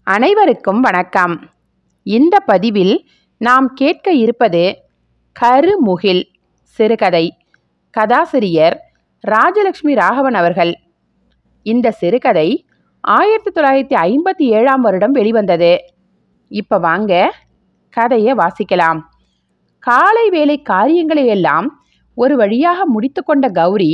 அனைவருக்கும் வணக்கம் இந்த பதிவில் நாம் கேட்க இருப்பது கருமுகில் சிறுகதை கதாசிரியர் ராஜலட்சுமி ராகவன் அவர்கள் இந்த சிறுகதை ஆயிரத்தி தொள்ளாயிரத்தி ஐம்பத்தி ஏழாம் வருடம் வெளிவந்தது இப்போ வாங்க கதையை வாசிக்கலாம் காலை வேலை காரியங்களை எல்லாம் ஒரு வழியாக முடித்துக்கொண்ட கௌரி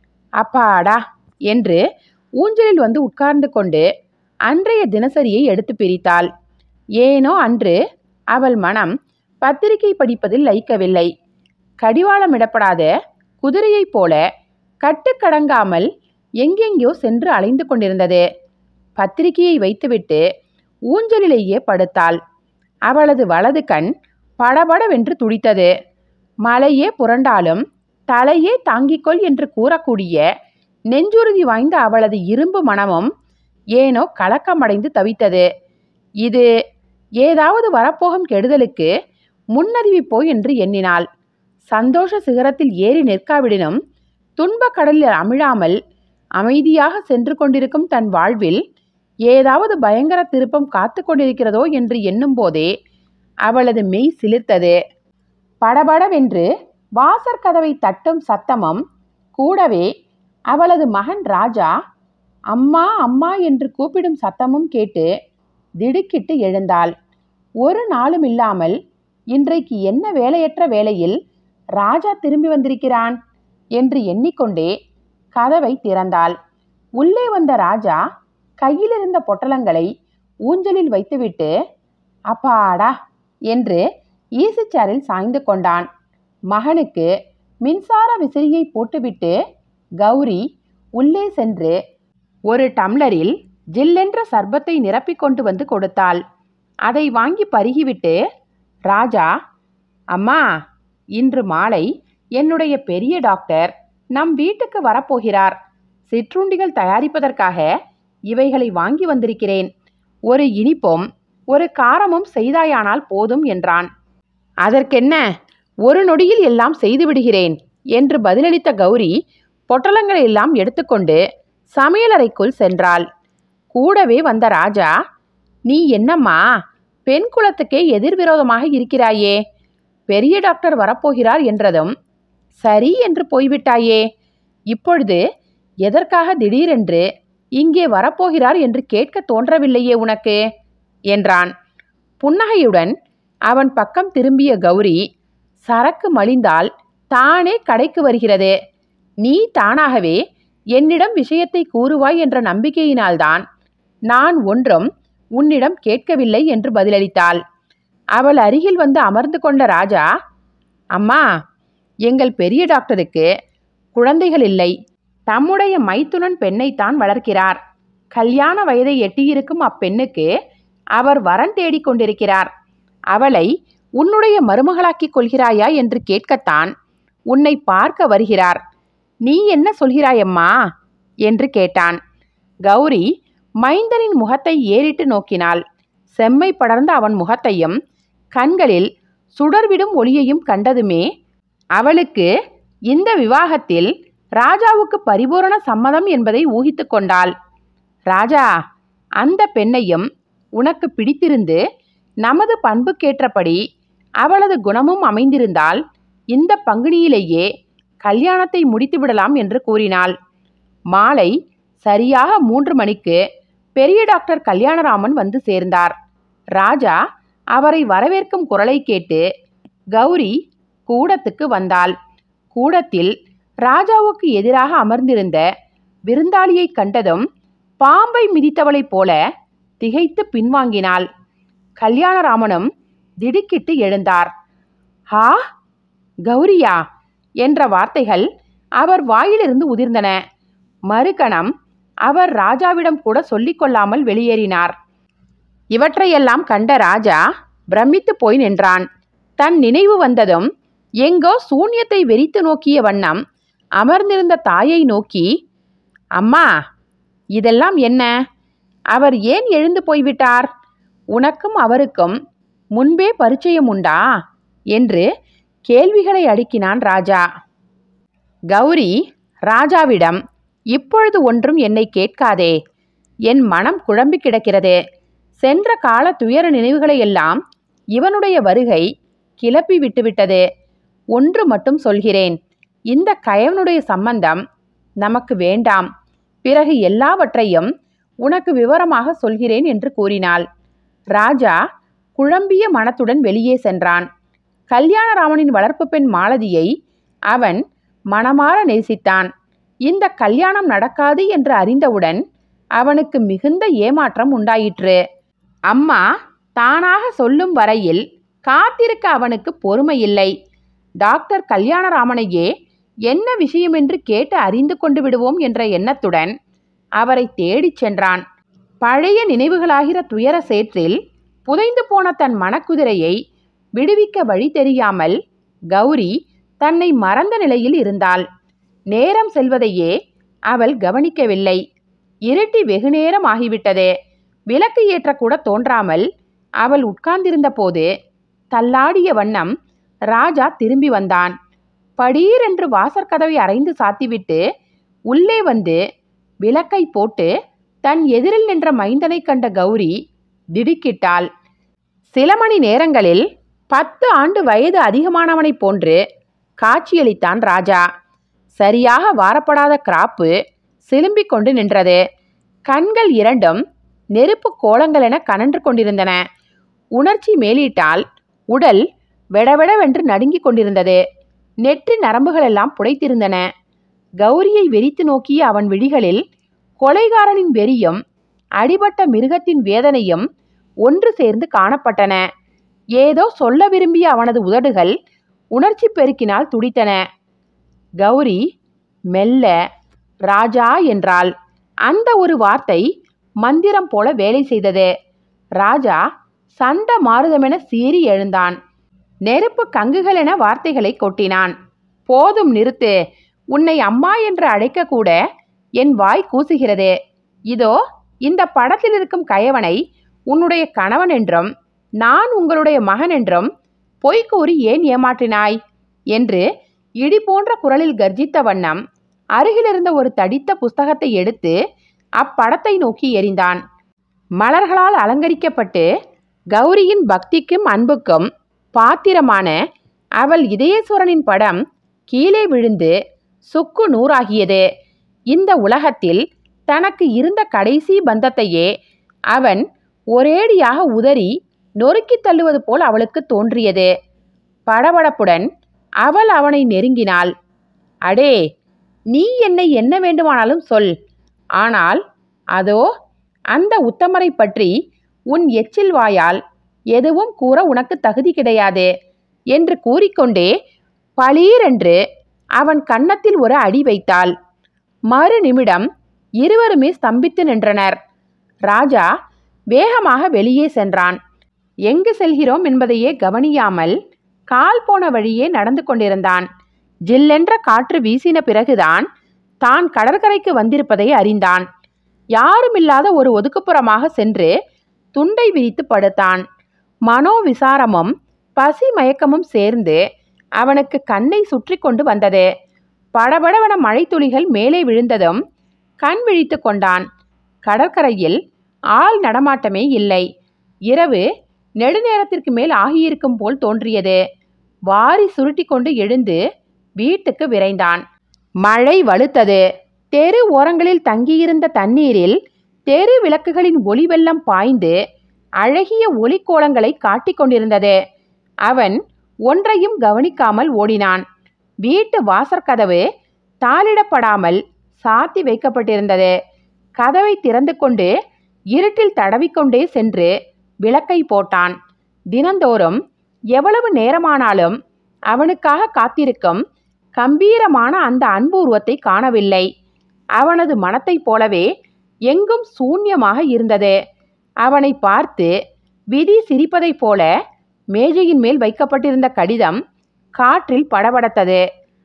அப்பாடா என்று ஊஞ்சலில் வந்து உட்கார்ந்து கொண்டு அன்றைய தினசரியை எடுத்து பிரித்தாள் ஏனோ அன்று அவள் மனம் பத்திரிகை படிப்பதில் லயிக்கவில்லை கடிவாளமிடப்படாத குதிரையைப் போல கட்டுக்கடங்காமல் எங்கெங்கோ சென்று அலைந்து கொண்டிருந்தது பத்திரிகையை வைத்துவிட்டு ஊஞ்சலிலேயே படுத்தாள் அவளது வலது கண் படபடவென்று துடித்தது மலையே புரண்டாலும் தலையே தாங்கிக்கொள் என்று கூறக்கூடிய நெஞ்சுறுதி வாய்ந்த அவளது இரும்பு மனமும் ஏனோ கலக்கமடைந்து தவித்தது இது ஏதாவது வரப்போகும் கெடுதலுக்கு முன்னறிவிப்போ என்று எண்ணினாள் சந்தோஷ சிகரத்தில் ஏறி நிற்காவிடனும் துன்பக் கடலில் அமிழாமல் அமைதியாக சென்று கொண்டிருக்கும் தன் வாழ்வில் ஏதாவது பயங்கர திருப்பம் காத்து கொண்டிருக்கிறதோ என்று எண்ணும் போதே அவளது மெய் சிலிர்த்தது படபடவென்று வாசற் கதவை தட்டும் சத்தமும் கூடவே அவளது மகன் ராஜா அம்மா அம்மா என்று கூப்பிடும் சத்தமும் கேட்டு திடுக்கிட்டு எழுந்தாள் ஒரு நாளும் இல்லாமல் இன்றைக்கு என்ன வேலையற்ற வேளையில் ராஜா திரும்பி வந்திருக்கிறான் என்று எண்ணிக்கொண்டே கதவை திறந்தாள் உள்ளே வந்த ராஜா கையில் இருந்த பொட்டலங்களை ஊஞ்சலில் வைத்துவிட்டு அப்பாடா என்று ஈசிச்சாரில் சாய்ந்து கொண்டான் மகனுக்கு மின்சார விசிறியை போட்டுவிட்டு கௌரி உள்ளே சென்று ஒரு டம்ளரில் ஜில்லென்ற சர்பத்தை நிரப்பிக் கொண்டு வந்து கொடுத்தாள் அதை வாங்கி பருகிவிட்டு ராஜா அம்மா இன்று மாலை என்னுடைய பெரிய டாக்டர் நம் வீட்டுக்கு வரப்போகிறார் சிற்றுண்டிகள் தயாரிப்பதற்காக இவைகளை வாங்கி வந்திருக்கிறேன் ஒரு இனிப்பும் ஒரு காரமும் செய்தாயானால் போதும் என்றான் அதற்கென்ன ஒரு நொடியில் எல்லாம் செய்து விடுகிறேன் என்று பதிலளித்த கௌரி பொட்டலங்களை எல்லாம் எடுத்துக்கொண்டு சமையலறைக்குள் சென்றாள் கூடவே வந்த ராஜா நீ என்னம்மா பெண் குலத்துக்கே எதிர்விரோதமாக இருக்கிறாயே பெரிய டாக்டர் வரப்போகிறார் என்றதும் சரி என்று போய்விட்டாயே இப்பொழுது எதற்காக திடீரென்று இங்கே வரப்போகிறார் என்று கேட்க தோன்றவில்லையே உனக்கு என்றான் புன்னகையுடன் அவன் பக்கம் திரும்பிய கௌரி சரக்கு மலிந்தால் தானே கடைக்கு வருகிறது நீ தானாகவே என்னிடம் விஷயத்தை கூறுவாய் என்ற நம்பிக்கையினால்தான் நான் ஒன்றும் உன்னிடம் கேட்கவில்லை என்று பதிலளித்தாள் அவள் அருகில் வந்து அமர்ந்து கொண்ட ராஜா அம்மா எங்கள் பெரிய டாக்டருக்கு குழந்தைகள் இல்லை தம்முடைய மைத்துனன் பெண்ணைத்தான் வளர்க்கிறார் கல்யாண வயதை எட்டியிருக்கும் அப்பெண்ணுக்கு அவர் வரன் தேடிக் கொண்டிருக்கிறார் அவளை உன்னுடைய மருமகளாக்கிக் கொள்கிறாயா என்று கேட்கத்தான் உன்னை பார்க்க வருகிறார் நீ என்ன சொல்கிறாயம்மா என்று கேட்டான் கௌரி மைந்தனின் முகத்தை ஏறிட்டு நோக்கினாள் செம்மை படர்ந்த அவன் முகத்தையும் கண்களில் சுடர்விடும் ஒளியையும் கண்டதுமே அவளுக்கு இந்த விவாகத்தில் ராஜாவுக்கு பரிபூரண சம்மதம் என்பதை ஊகித்து கொண்டாள் ராஜா அந்த பெண்ணையும் உனக்கு பிடித்திருந்து நமது பண்புக்கேற்றபடி அவளது குணமும் அமைந்திருந்தால் இந்த பங்குனியிலேயே கல்யாணத்தை முடித்துவிடலாம் என்று கூறினாள் மாலை சரியாக மூன்று மணிக்கு பெரிய டாக்டர் கல்யாணராமன் வந்து சேர்ந்தார் ராஜா அவரை வரவேற்கும் குரலை கேட்டு கௌரி கூடத்துக்கு வந்தாள் கூடத்தில் ராஜாவுக்கு எதிராக அமர்ந்திருந்த விருந்தாளியை கண்டதும் பாம்பை மிதித்தவளைப் போல திகைத்து பின்வாங்கினாள் கல்யாணராமனும் திடுக்கிட்டு எழுந்தார் ஹா கௌரியா என்ற வார்த்தைகள் அவர் வாயிலிருந்து உதிர்ந்தன மறுகணம் அவர் ராஜாவிடம் கூட சொல்லிக்கொள்ளாமல் வெளியேறினார் இவற்றையெல்லாம் கண்ட ராஜா பிரமித்து போய் நின்றான் தன் நினைவு வந்ததும் எங்கோ சூன்யத்தை வெறித்து நோக்கிய வண்ணம் அமர்ந்திருந்த தாயை நோக்கி அம்மா இதெல்லாம் என்ன அவர் ஏன் எழுந்து போய்விட்டார் உனக்கும் அவருக்கும் முன்பே பரிச்சயம் உண்டா என்று கேள்விகளை அடுக்கினான் ராஜா கௌரி ராஜாவிடம் இப்பொழுது ஒன்றும் என்னை கேட்காதே என் மனம் குழம்பி கிடக்கிறது சென்ற கால துயர நினைவுகளை எல்லாம் இவனுடைய வருகை கிளப்பி விட்டுவிட்டது ஒன்று மட்டும் சொல்கிறேன் இந்த கயவனுடைய சம்பந்தம் நமக்கு வேண்டாம் பிறகு எல்லாவற்றையும் உனக்கு விவரமாக சொல்கிறேன் என்று கூறினாள் ராஜா குழம்பிய மனத்துடன் வெளியே சென்றான் கல்யாணராமனின் வளர்ப்பு பெண் மாலதியை அவன் மனமாற நேசித்தான் இந்த கல்யாணம் நடக்காது என்று அறிந்தவுடன் அவனுக்கு மிகுந்த ஏமாற்றம் உண்டாயிற்று அம்மா தானாக சொல்லும் வரையில் காத்திருக்க அவனுக்கு பொறுமையில்லை டாக்டர் கல்யாணராமனையே என்ன விஷயமென்று கேட்டு அறிந்து கொண்டு விடுவோம் என்ற எண்ணத்துடன் அவரை தேடிச் சென்றான் பழைய நினைவுகளாகிற துயர சேற்றில் புதைந்து போன தன் மனக்குதிரையை விடுவிக்க வழி தெரியாமல் கௌரி தன்னை மறந்த நிலையில் இருந்தாள் நேரம் செல்வதையே அவள் கவனிக்கவில்லை இருட்டி வெகுநேரம் ஆகிவிட்டது விளக்கு ஏற்றக்கூட தோன்றாமல் அவள் உட்கார்ந்திருந்த போது தள்ளாடிய வண்ணம் ராஜா திரும்பி வந்தான் படீரென்று வாசற்கதவை அரைந்து சாத்திவிட்டு உள்ளே வந்து விளக்கை போட்டு தன் எதிரில் நின்ற மைந்தனை கண்ட கௌரி திடுக்கிட்டாள் சில மணி நேரங்களில் பத்து ஆண்டு வயது அதிகமானவனைப் போன்று காட்சியளித்தான் ராஜா சரியாக வாரப்படாத கிராப்பு சிலும்பிக் கொண்டு நின்றது கண்கள் இரண்டும் நெருப்பு கோலங்களென கனன்று கொண்டிருந்தன உணர்ச்சி மேலிட்டால் உடல் வெடவெடவென்று நடுங்கிக் கொண்டிருந்தது நெற்றி நரம்புகளெல்லாம் புடைத்திருந்தன கௌரியை வெறித்து நோக்கிய அவன் விழிகளில் கொலைகாரனின் வெறியும் அடிபட்ட மிருகத்தின் வேதனையும் ஒன்று சேர்ந்து காணப்பட்டன ஏதோ சொல்ல விரும்பிய அவனது உதடுகள் உணர்ச்சி பெருக்கினால் துடித்தன கௌரி மெல்ல ராஜா என்றாள் அந்த ஒரு வார்த்தை மந்திரம் போல வேலை செய்தது ராஜா சண்ட மாறுதமென சீறி எழுந்தான் நெருப்பு கங்குகளென வார்த்தைகளை கொட்டினான் போதும் நிறுத்து உன்னை அம்மா என்று அழைக்கக்கூட என் வாய் கூசுகிறது இதோ இந்த படத்தில் இருக்கும் கயவனை உன்னுடைய கணவன் என்றும் நான் உங்களுடைய மகன் என்றும் பொய் கூறி ஏன் ஏமாற்றினாய் என்று இடி போன்ற குரலில் கர்ஜித்த வண்ணம் அருகிலிருந்த ஒரு தடித்த புஸ்தகத்தை எடுத்து அப்படத்தை நோக்கி எறிந்தான் மலர்களால் அலங்கரிக்கப்பட்டு கௌரியின் பக்திக்கும் அன்புக்கும் பாத்திரமான அவள் இதயேஸ்வரனின் படம் கீழே விழுந்து சுக்கு நூறாகியது இந்த உலகத்தில் தனக்கு இருந்த கடைசி பந்தத்தையே அவன் ஒரேடியாக உதறி நொறுக்கித் தள்ளுவது போல் அவளுக்கு தோன்றியது படபடப்புடன் அவள் அவனை நெருங்கினாள் அடே நீ என்னை என்ன வேண்டுமானாலும் சொல் ஆனால் அதோ அந்த உத்தமரை பற்றி உன் எச்சில் வாயால் எதுவும் கூற உனக்கு தகுதி கிடையாது என்று கூறிக்கொண்டே பளீரென்று அவன் கன்னத்தில் ஒரு அடி வைத்தாள் மறு நிமிடம் இருவருமே ஸ்தம்பித்து நின்றனர் ராஜா வேகமாக வெளியே சென்றான் எங்கு செல்கிறோம் என்பதையே கவனியாமல் கால் போன வழியே நடந்து கொண்டிருந்தான் ஜில்லென்ற காற்று வீசின பிறகுதான் தான் கடற்கரைக்கு வந்திருப்பதை அறிந்தான் யாருமில்லாத ஒரு ஒதுக்குப்புறமாக சென்று துண்டை விரித்து படுத்தான் மனோவிசாரமும் பசி மயக்கமும் சேர்ந்து அவனுக்கு கண்ணை சுற்றி கொண்டு வந்தது படபடவன மழைத்துளிகள் மேலே விழுந்ததும் கண் விழித்து கொண்டான் கடற்கரையில் ஆள் நடமாட்டமே இல்லை இரவு நெடுநேரத்திற்கு மேல் ஆகியிருக்கும் போல் தோன்றியது வாரி சுருட்டி கொண்டு எழுந்து வீட்டுக்கு விரைந்தான் மழை வலுத்தது தெரு ஓரங்களில் தங்கியிருந்த தண்ணீரில் தெரு விளக்குகளின் ஒளி வெள்ளம் பாய்ந்து அழகிய ஒளிக்கோலங்களை காட்டிக் கொண்டிருந்தது அவன் ஒன்றையும் கவனிக்காமல் ஓடினான் வீட்டு வாசற்கதவு தாளிடப்படாமல் சாத்தி வைக்கப்பட்டிருந்தது கதவை திறந்து கொண்டு இருட்டில் தடவிக்கொண்டே சென்று விளக்கை போட்டான் தினந்தோறும் எவ்வளவு நேரமானாலும் அவனுக்காக காத்திருக்கும் கம்பீரமான அந்த அன்பு உருவத்தை காணவில்லை அவனது மனத்தைப் போலவே எங்கும் சூன்யமாக இருந்தது அவனை பார்த்து விதி சிரிப்பதைப் போல மேஜையின் மேல் வைக்கப்பட்டிருந்த கடிதம் காற்றில் படபடத்தது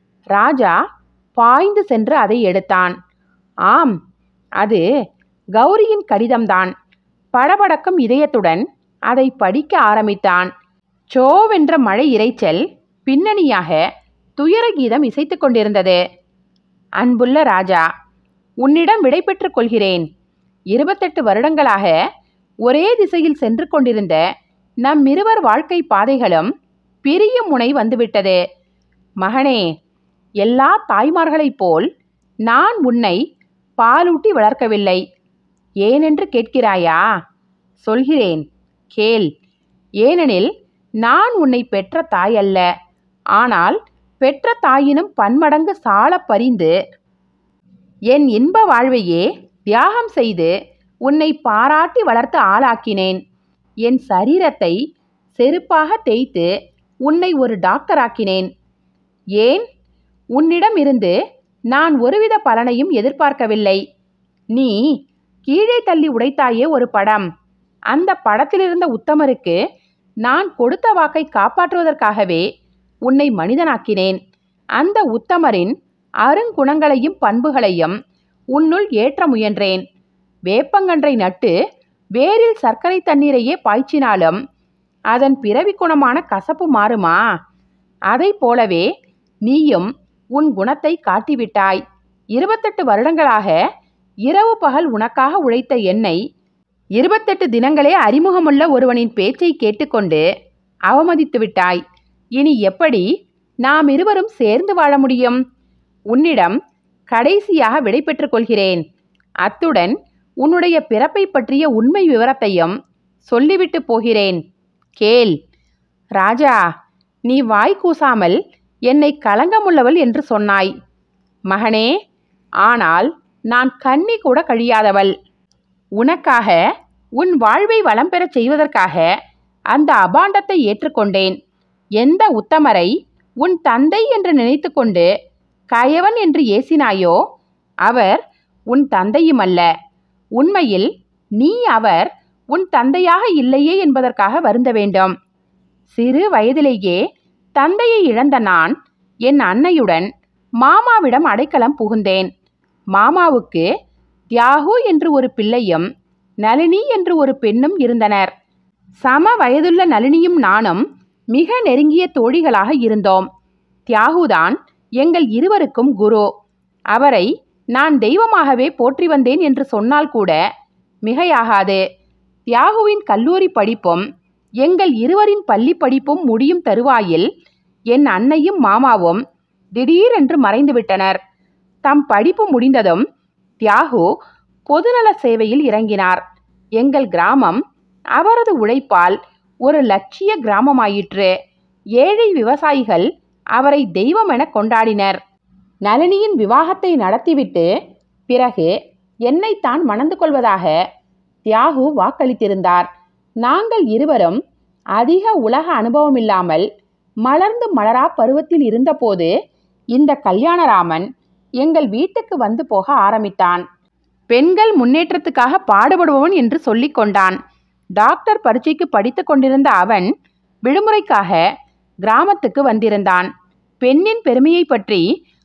ராஜா பாய்ந்து சென்று அதை எடுத்தான் ஆம் அது கௌரியின் கடிதம்தான் படபடக்கும் இதயத்துடன் அதை படிக்க ஆரம்பித்தான் சோவென்ற மழை இரைச்சல் பின்னணியாக துயர கீதம் இசைத்துக் கொண்டிருந்தது அன்புள்ள ராஜா உன்னிடம் விடை பெற்றுக் கொள்கிறேன் இருபத்தெட்டு வருடங்களாக ஒரே திசையில் சென்று கொண்டிருந்த நம் இருவர் வாழ்க்கை பாதைகளும் பிரியும் முனை வந்துவிட்டது மகனே எல்லா தாய்மார்களைப் போல் நான் உன்னை பாலூட்டி வளர்க்கவில்லை ஏனென்று கேட்கிறாயா சொல்கிறேன் கேள் ஏனெனில் நான் உன்னை பெற்ற தாய் அல்ல ஆனால் பெற்ற தாயினும் பன்மடங்கு சால பரிந்து என் இன்ப வாழ்வையே தியாகம் செய்து உன்னை பாராட்டி வளர்த்து ஆளாக்கினேன் என் சரீரத்தை செருப்பாக தேய்த்து உன்னை ஒரு டாக்டராக்கினேன் ஏன் உன்னிடம் இருந்து நான் ஒருவித பலனையும் எதிர்பார்க்கவில்லை நீ கீழே தள்ளி உடைத்தாயே ஒரு படம் அந்த படத்திலிருந்த உத்தமருக்கு நான் கொடுத்த வாக்கை காப்பாற்றுவதற்காகவே உன்னை மனிதனாக்கினேன் அந்த உத்தமரின் அருங்குணங்களையும் பண்புகளையும் உன்னுள் ஏற்ற முயன்றேன் வேப்பங்கன்றை நட்டு வேரில் சர்க்கரை தண்ணீரையே பாய்ச்சினாலும் அதன் பிறவி குணமான கசப்பு மாறுமா அதைப் போலவே நீயும் உன் குணத்தை காட்டிவிட்டாய் இருபத்தெட்டு வருடங்களாக இரவு பகல் உனக்காக உழைத்த என்னை இருபத்தெட்டு தினங்களே அறிமுகமுள்ள ஒருவனின் பேச்சை கேட்டுக்கொண்டு அவமதித்து விட்டாய் இனி எப்படி நாம் இருவரும் சேர்ந்து வாழ முடியும் உன்னிடம் கடைசியாக விடை பெற்றுக் கொள்கிறேன் அத்துடன் உன்னுடைய பிறப்பை பற்றிய உண்மை விவரத்தையும் சொல்லிவிட்டு போகிறேன் கேள் ராஜா நீ வாய் கூசாமல் என்னை களங்கமுள்ளவள் என்று சொன்னாய் மகனே ஆனால் நான் கண்ணி கூட கழியாதவள் உனக்காக உன் வாழ்வை வளம் பெறச் செய்வதற்காக அந்த அபாண்டத்தை ஏற்றுக்கொண்டேன் எந்த உத்தமரை உன் தந்தை என்று நினைத்துக்கொண்டு கயவன் என்று ஏசினாயோ அவர் உன் தந்தையும் அல்ல உண்மையில் நீ அவர் உன் தந்தையாக இல்லையே என்பதற்காக வருந்த வேண்டும் சிறு வயதிலேயே தந்தையை இழந்த நான் என் அன்னையுடன் மாமாவிடம் அடைக்கலம் புகுந்தேன் மாமாவுக்கு தியாகு என்று ஒரு பிள்ளையும் நளினி என்று ஒரு பெண்ணும் இருந்தனர் சம வயதுள்ள நளினியும் நானும் மிக நெருங்கிய தோழிகளாக இருந்தோம் தியாகுதான் எங்கள் இருவருக்கும் குரு அவரை நான் தெய்வமாகவே போற்றி வந்தேன் என்று சொன்னால் கூட மிகையாகாது தியாகுவின் கல்லூரி படிப்பும் எங்கள் இருவரின் பள்ளி படிப்பும் முடியும் தருவாயில் என் அன்னையும் மாமாவும் திடீரென்று மறைந்துவிட்டனர் தம் படிப்பு முடிந்ததும் தியாகு பொதுநல சேவையில் இறங்கினார் எங்கள் கிராமம் அவரது உழைப்பால் ஒரு லட்சிய கிராமமாயிற்று ஏழை விவசாயிகள் அவரை தெய்வம் என கொண்டாடினர் நளினியின் விவாகத்தை நடத்திவிட்டு பிறகு என்னைத்தான் மணந்து கொள்வதாக தியாகு வாக்களித்திருந்தார் நாங்கள் இருவரும் அதிக உலக அனுபவமில்லாமல் மலர்ந்து மலரா பருவத்தில் இருந்தபோது இந்த கல்யாணராமன் எங்கள் வீட்டுக்கு வந்து போக ஆரம்பித்தான் பெண்கள் முன்னேற்றத்துக்காக பாடுபடுபவன் என்று சொல்லிக் கொண்டான் டாக்டர் பரீட்சைக்கு படித்து கொண்டிருந்த அவன் விடுமுறைக்காக கிராமத்துக்கு வந்திருந்தான் பெண்ணின் பெருமையை பற்றி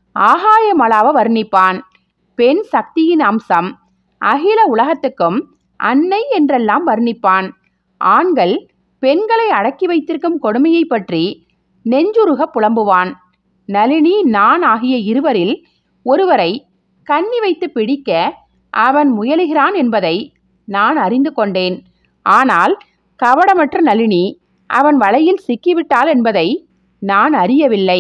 ஆகாயமளாவ வர்ணிப்பான் பெண் சக்தியின் அம்சம் அகில உலகத்துக்கும் அன்னை என்றெல்லாம் வர்ணிப்பான் ஆண்கள் பெண்களை அடக்கி வைத்திருக்கும் கொடுமையை பற்றி நெஞ்சுருக புலம்புவான் நளினி நான் ஆகிய இருவரில் ஒருவரை கண்ணி வைத்து பிடிக்க அவன் முயலுகிறான் என்பதை நான் அறிந்து கொண்டேன் ஆனால் கவடமற்ற நளினி அவன் வலையில் சிக்கிவிட்டாள் என்பதை நான் அறியவில்லை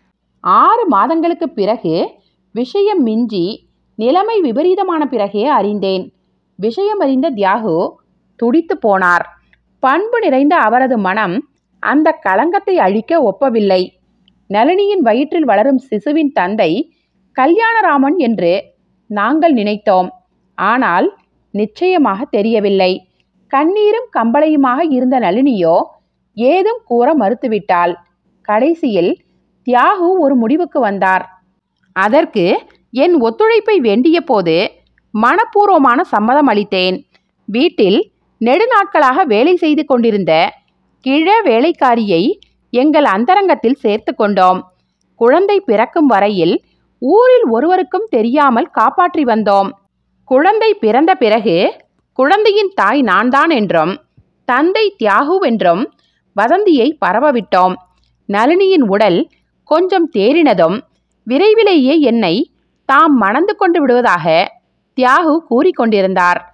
ஆறு மாதங்களுக்கு பிறகு விஷயம் மிஞ்சி நிலைமை விபரீதமான பிறகே அறிந்தேன் விஷயம் அறிந்த தியாகு துடித்து போனார் பண்பு நிறைந்த அவரது மனம் அந்த களங்கத்தை அழிக்க ஒப்பவில்லை நளினியின் வயிற்றில் வளரும் சிசுவின் தந்தை கல்யாணராமன் என்று நாங்கள் நினைத்தோம் ஆனால் நிச்சயமாக தெரியவில்லை கண்ணீரும் கம்பளையுமாக இருந்த நளினியோ ஏதும் கூற மறுத்துவிட்டாள் கடைசியில் தியாகு ஒரு முடிவுக்கு வந்தார் அதற்கு என் ஒத்துழைப்பை வேண்டிய போது மனப்பூர்வமான சம்மதம் அளித்தேன் வீட்டில் நெடுநாட்களாக வேலை செய்து கொண்டிருந்த கிழ வேலைக்காரியை எங்கள் அந்தரங்கத்தில் சேர்த்து கொண்டோம் குழந்தை பிறக்கும் வரையில் ஊரில் ஒருவருக்கும் தெரியாமல் காப்பாற்றி வந்தோம் குழந்தை பிறந்த பிறகு குழந்தையின் தாய் நான்தான் என்றும் தந்தை தியாகு என்றும் வதந்தியை பரவவிட்டோம் நளினியின் உடல் கொஞ்சம் தேறினதும் விரைவிலேயே என்னை தாம் மணந்து கொண்டு விடுவதாக தியாகு கூறிக்கொண்டிருந்தார்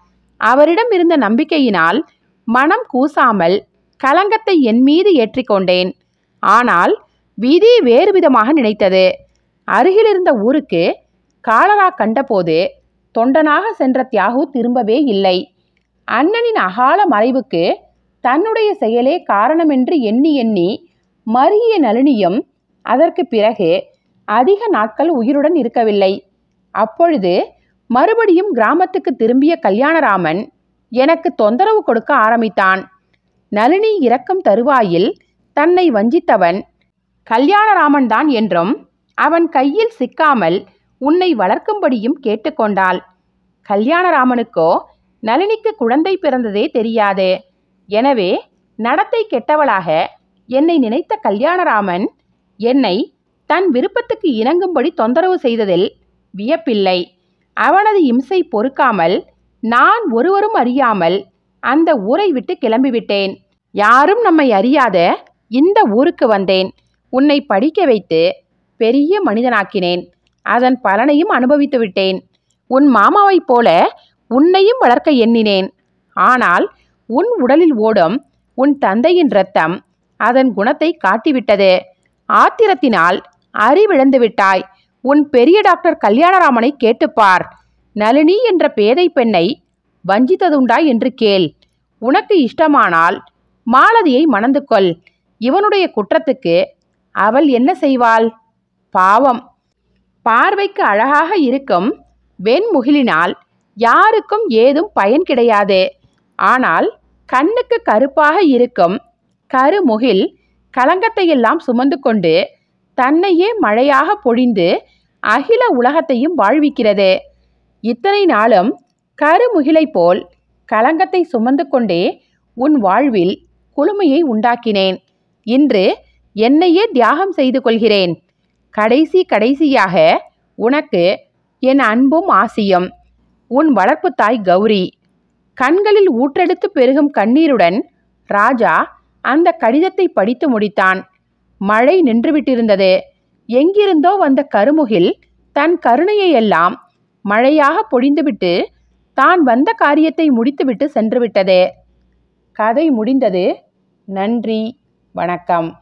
அவரிடம் இருந்த நம்பிக்கையினால் மனம் கூசாமல் கலங்கத்தை என் மீது ஏற்றிக்கொண்டேன் ஆனால் விதி வேறு விதமாக நினைத்தது அருகிலிருந்த ஊருக்கு காலரா கண்டபோது தொண்டனாக சென்ற தியாகு திரும்பவே இல்லை அண்ணனின் அகால மறைவுக்கு தன்னுடைய செயலே காரணமென்று எண்ணி எண்ணி மருகிய நளினியும் அதற்கு பிறகு அதிக நாட்கள் உயிருடன் இருக்கவில்லை அப்பொழுது மறுபடியும் கிராமத்துக்கு திரும்பிய கல்யாணராமன் எனக்கு தொந்தரவு கொடுக்க ஆரம்பித்தான் நளினி இறக்கும் தருவாயில் தன்னை வஞ்சித்தவன் கல்யாணராமன் தான் என்றும் அவன் கையில் சிக்காமல் உன்னை வளர்க்கும்படியும் கேட்டுக்கொண்டாள் கல்யாணராமனுக்கோ நளினிக்கு குழந்தை பிறந்ததே தெரியாது எனவே நடத்தை கெட்டவளாக என்னை நினைத்த கல்யாணராமன் என்னை தன் விருப்பத்துக்கு இணங்கும்படி தொந்தரவு செய்ததில் வியப்பில்லை அவனது இம்சை பொறுக்காமல் நான் ஒருவரும் அறியாமல் அந்த ஊரை விட்டு கிளம்பிவிட்டேன் யாரும் நம்மை அறியாத இந்த ஊருக்கு வந்தேன் உன்னை படிக்க வைத்து பெரிய மனிதனாக்கினேன் அதன் பலனையும் அனுபவித்து விட்டேன் உன் மாமாவைப் போல உன்னையும் வளர்க்க எண்ணினேன் ஆனால் உன் உடலில் ஓடும் உன் தந்தையின் இரத்தம் அதன் குணத்தை காட்டிவிட்டது ஆத்திரத்தினால் அறிவிழந்து விட்டாய் உன் பெரிய டாக்டர் கல்யாணராமனை கேட்டுப்பார் நளினி என்ற பேதை பெண்ணை வஞ்சித்ததுண்டா என்று கேள் உனக்கு இஷ்டமானால் மாலதியை மணந்து கொள் இவனுடைய குற்றத்துக்கு அவள் என்ன செய்வாள் பாவம் பார்வைக்கு அழகாக இருக்கும் வெண்முகிலினால் யாருக்கும் ஏதும் பயன் கிடையாது ஆனால் கண்ணுக்கு கருப்பாக இருக்கும் கருமுகில் களங்கத்தையெல்லாம் சுமந்து கொண்டு தன்னையே மழையாக பொழிந்து அகில உலகத்தையும் வாழ்விக்கிறது இத்தனை நாளும் கருமுகிலைப் போல் களங்கத்தை சுமந்து கொண்டே உன் வாழ்வில் குளுமையை உண்டாக்கினேன் இன்று என்னையே தியாகம் செய்து கொள்கிறேன் கடைசி கடைசியாக உனக்கு என் அன்பும் ஆசியும் உன் வளர்ப்பு தாய் கௌரி கண்களில் ஊற்றெடுத்து பெருகும் கண்ணீருடன் ராஜா அந்த கடிதத்தை படித்து முடித்தான் மழை நின்றுவிட்டிருந்தது எங்கிருந்தோ வந்த கருமுகில் தன் கருணையையெல்லாம் மழையாக பொழிந்துவிட்டு தான் வந்த காரியத்தை முடித்துவிட்டு சென்றுவிட்டது கதை முடிந்தது நன்றி வணக்கம்